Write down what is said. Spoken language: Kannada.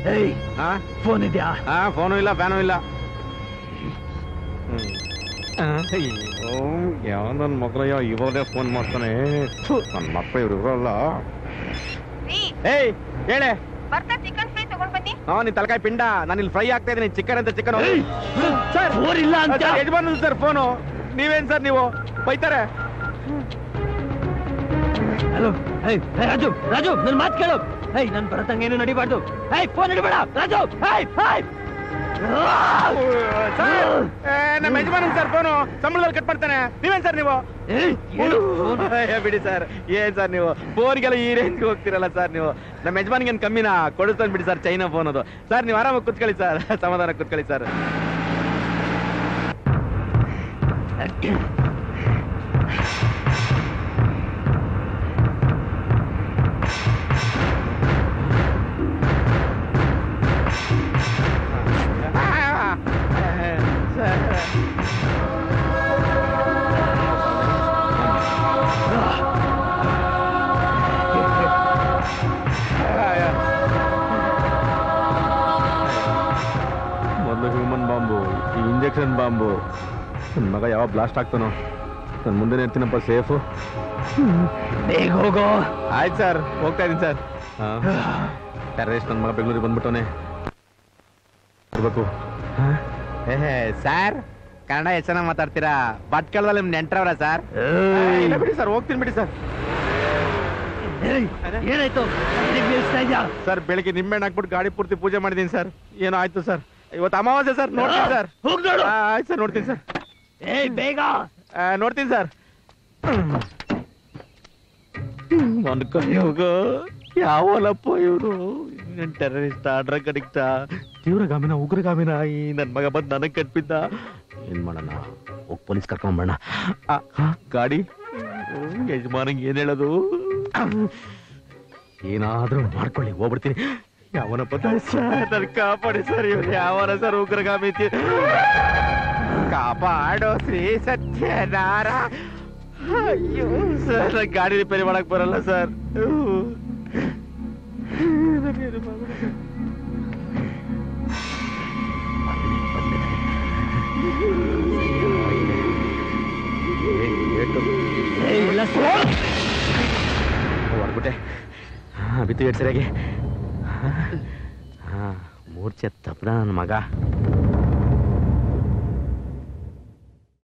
ಏಯ್ ಹಾ ಫೋನ್ ಇದೆಯಾ ಹಾ ಫೋನು ಇಲ್ಲ ಫ್ಯಾನು ಇಲ್ಲ ಯಾವ ನನ್ನ ಮಕ್ಕಳಯ್ಯ ಇವಾಗಲೇ ಫೋನ್ ಮಾಡ್ತಾನೆ ನನ್ನ ಮಕ್ಕಳು ಇವ್ರು ಇವ್ರಲ್ಲ ರೀ ಏಯ್ ಹೇಳೆ ಬರ್ತಾ ಚಿಕನ್ ಫ್ರೈ ತಗೊಂಡ್ ಬನ್ನಿ ಹಾ ನಿನ್ ತಲಕಾಯಿ ಪಿಂಡ ನಾನು ಇಲ್ಲಿ ಫ್ರೈ ಆಗ್ತಾ ಇದೀನಿ ಚಿಕನ್ ಅಂತ ಚಿಕನ್ ಏಯ್! ಸರ್ ಫೋನ್ ಇಲ್ಲ ಅಂತ ಯಜಮಾನ ಸರ್ ಫೋನು ನೀವೇನ್ ಸರ್ ನೀವು ಬೈತಾರೆ ಹಲೋ ಏಯ್ ಏಯ್, ರಾಜು ರಾಜು ನನ್ ಮಾತು ಕೇಳು ಏಯ್ ನನ್ ಬರತಂಗೇನು ನಡಿಬಾರ್ದು ಏಯ್ ಫೋನ್ ಹಿಡಿಬೇಡ ರಾಜು ಏಯ್ ಏಯ್ ಸರ್ ಏ, ನಮ್ಮ ಯಜಮಾನ ಸರ್ ಫೋನು ಸಂಬಳದಲ್ಲಿ ಕಟ್ ಮಾಡ್ತಾನೆ ನೀವೇನ್ ಸರ್ ನೀವು ಏಯ್, ಏನು phone? ಏ, ಬಿಡಿ ಸರ್ ಏನ್ ಸರ್ ನೀವು ಫೋನ್ಗೆಲ್ಲ ಈ ರೇಂಜ್ಗೆ ಹೋಗ್ತಿರಲ್ಲ ಸರ್ ನೀವು ನಮ್ಮ ಯಜಮಾನಿಗೆ ಕಮ್ಮಿನ ಕೊಡಿಸ್ತಾನೆ ಬಿಡಿ ಸರ್ ಚೈನಾ ಫೋನ್ ಅದು ಸರ್ ನೀವು ಆರಾಮಾಗಿ ಕುತ್ಕೊಳ್ಳಿ ಸರ್ ಸಮಾಧಾನ ಕುತ್ಕೊಳ್ಳಿ ಸರ್ ಮೊದಲು ಹ್ಯೂಮನ್ ಬಾಂಬು ಈ ಇಂಜೆಕ್ಷನ್ ಬಾಂಬು ನನ್ನ ಮಗ ಯಾವ ಬ್ಲಾಸ್ಟ್ ಆಗ್ತಾನೋ ನಾನು ಮುಂದೆ ಇರ್ತೀನಪ್ಪ ಸೇಫು ಬೇಗ ಹೋಗೋ ಆಯ್ತು ಸರ್ ಹೋಗ್ತಾ ಇದೀನಿ ಸರ್ ಟೆರರಿಸ್ಟ್ ನನ್ನ ಮಗ ಬೆಂಗಳೂರಿಗೆ ಬಂದ್ಬಿಟ್ಟವನೆ ಬರ್ಬೇಕು ಏಹೇ ಸರ್ ಕನ್ನಡ ಎಷ್ಟು ಚೆನ್ನಾಗಿ ಮಾತಾಡ್ತೀರಾ ಭಟ್ಕಳದಲ್ಲಿ ನಿಮ್ ನೆಂಟ್ರವ್ರ ಸರ್ ಇಲ್ಲ ಬಿಡಿ ಸರ್ ಹೋಗ್ತೀನಿ ಬಿಡಿ ಸರ್ ಏಯ್, ಏನಾಯ್ತು ಇದಕ್ಕೆ ನಿಲ್ಸ್ತಾ ಇದ್ಯಾ ಸರ್ ಬೆಳಿಗ್ಗೆ ನಿಂಬೆಹಣ್ಣು ಹಾಕ್ಬಿಟ್ಟು ಗಾಡಿ ಪೂರ್ತಿ ಪೂಜೆ ಮಾಡಿದ್ದೀನಿ ಸರ್ ಏನೋ ಆಯ್ತು ಸರ್ ಇವತ್ತು ಅಮಾವಾಸ್ಯೆ ಸರ್ ನೋಡ್ತೀನಿ ಸರ್ ಹೋಗ್ ನೋಡು ಆ, ಆಯ್ತು ಸರ್ ನೋಡ್ತೀನಿ ಸರ್ ಏಯ್ ಬೇಗ ಆ, ನೋಡ್ತೀನಿ ಸರ್ ನನ್ನ ಕೈಯೋಗ ಯಾವಲಪ್ಪ ಇವರು ಟೆರರಿಸ್ಟ್ ಡ್ರಗ್ ಅಡಿಕ್ಟ ತೀವ್ರಗಾಮಿನ ಉಗ್ರಗಾಮಿನ ಈ ನನ್ನ ಮಗ ಬಂದು ನನಗೆ ಕಟ್ಬಿದ್ದ ಏನ್ ಮಾಡೋಣ ಹೋಗಿ ಪೊಲೀಸ್ ಕರ್ಕೊಂಬಣ್ಣ ಗಾಡಿ ಹ್ಮ್, ಯಜಮಾನಂಗೆ ಏನ್ ಹೇಳೋದು ಏನಾದ್ರೂ ಮಾಡ್ಕೊಳ್ಳಿ ಹೋಗ್ಬಿಡ್ತೀನಿ ಯಾವನಪ್ಪ ಸರ್ ನನ್ ಕಾಪಾಡಿ ಸರ್ ಇವ್ರು ಯಾವನ ಸರ್ ಉಗ್ರಗಾಮಿ ತಿ- ಕಾಪಾಡೋ ಶ್ರೀ ಸತ್ಯನಾರ ಅಯ್ಯೋ ಸರ್ ನಂಗ್ ಗಾಡಿ ರಿಪೇರಿ ಮಾಡಕ್ ಬರಲ್ಲ ಸರ್ ಏಯ್ ಇಲ್ಲ ಸರ್ ಹೊಡ್ಬಿಟ್ಟೆ ಬಿತ್ತು ಎಷ್ಟು ಸರಿಯಾಗಿ ಹಾ ಮೂರ್ಛೆ ತಪ್ಪದ ನನ್ನ ಮಗ